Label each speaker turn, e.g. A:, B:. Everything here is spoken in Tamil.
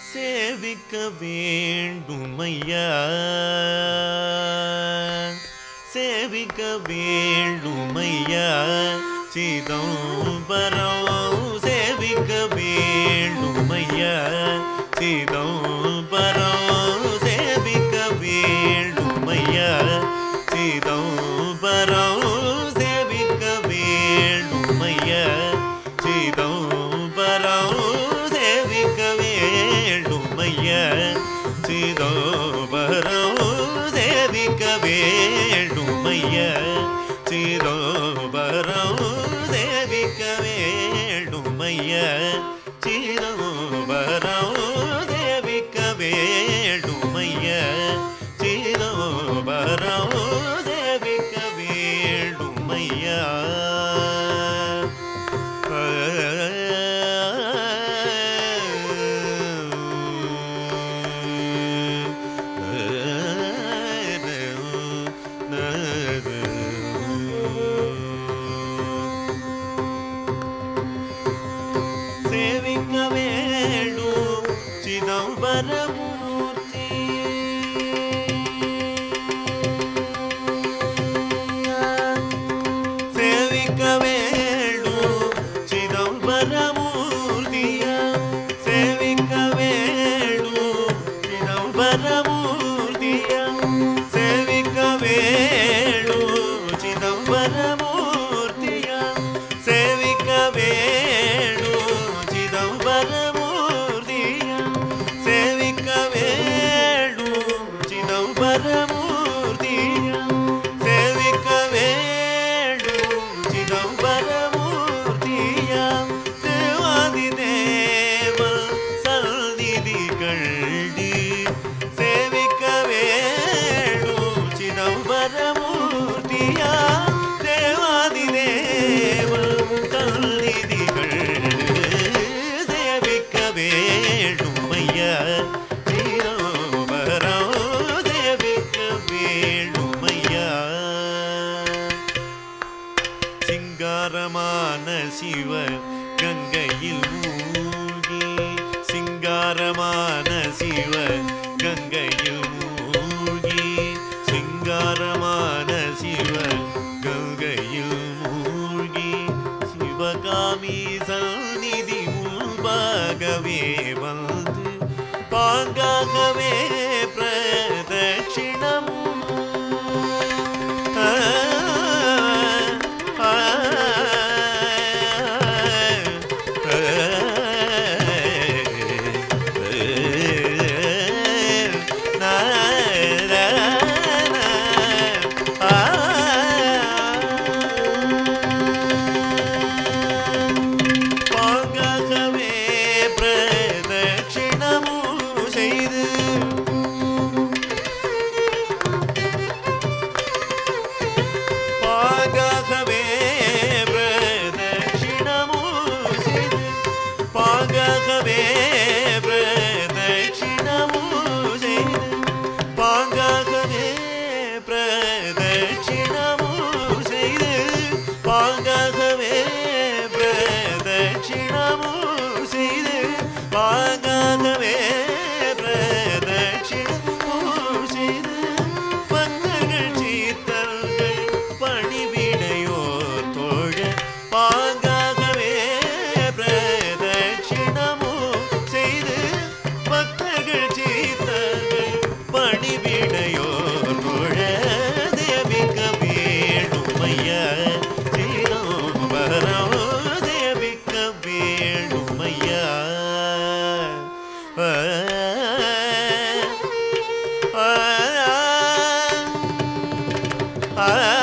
A: சேவிக்க வேண்டுமையா சேவிக்க வேண்டுமையா சிதம்பரம் சேவிக்க வேண்டுமையா சிதம்பரம் சேவிக்க வேண்டுமையா சிதம்பரம் சேவிக்க வேண்டுமையா சிதம்பரம் சேவிக்க வேண்டுமையா சிதம்பரம் சேவிக்க வேண்டுமையா சிதம்பரம் சேவிக்க வேண்டுமையா சிதம்பரம் சேவிக்க வேண்டுமையா சிதம்பரம் சேவிக்க வேண்டுமையா சேவிக்க வேணும் சிதம்பரமூர்த்தி சேவிக்க வேணும் சிதம்பரமூர்த்தியா சேவிக்க வேணும் சிதம்பரமூர்த்தியா சேவிக்க வேணும் சிதம்பரமூர்த்தியா சேவிக்க வேணும் சிதம்பரமூர்த்தியா சேவிக்க வேணும் சிதம்பரமூர்த்தியா சேவிக்க வேணும் சிதம்பரமூர்த்தியா தேவாதி தேவன் சந்நிதி கண்டி சேவிக்க வேணும் சிதம்பரமூர்த்தியா தேவாதி தேவன் சந்நிதி கண்டி சேவிக்க வேணும் ஐயா சிதம்பரம் சேவிக்க வேணும் ஐயா சிங்காரமான சிவ கங்கையில் மூழ்கி சிங்காரமான சிவ கங்கையில் மூழ்கி சிங்காரமான சிவ கங்கையில் மூழ்கி சிவகாமி சந்நிதி முன்பாகவே வந்து பாங்காகவே பிரதட்சிணம் பாங்காகவே பிரதட்சிணமும் செய்து பாகவே பிரதட்சிணமும் செய்து பாகவே பிரதட்சிணமும் செய்து பாகவே பிரதட்சிணமும் செய்து பாகவே பிரதட்சிணமும் செய்து பாகவே பிரதட்சிணமும் செய்து பக்தர்கள் சீத்தர்கள் பணிவிடையோர் தோழ பாங்காகவே பிரதட்சிணமும் செய்து பக்தர்கள் சீத்தர்கள் பணிவிடையோர் தோழ சேவிக்க வேணுமையா சிதம்பரம் சேவிக்க வேணுமையா ஆ ஆ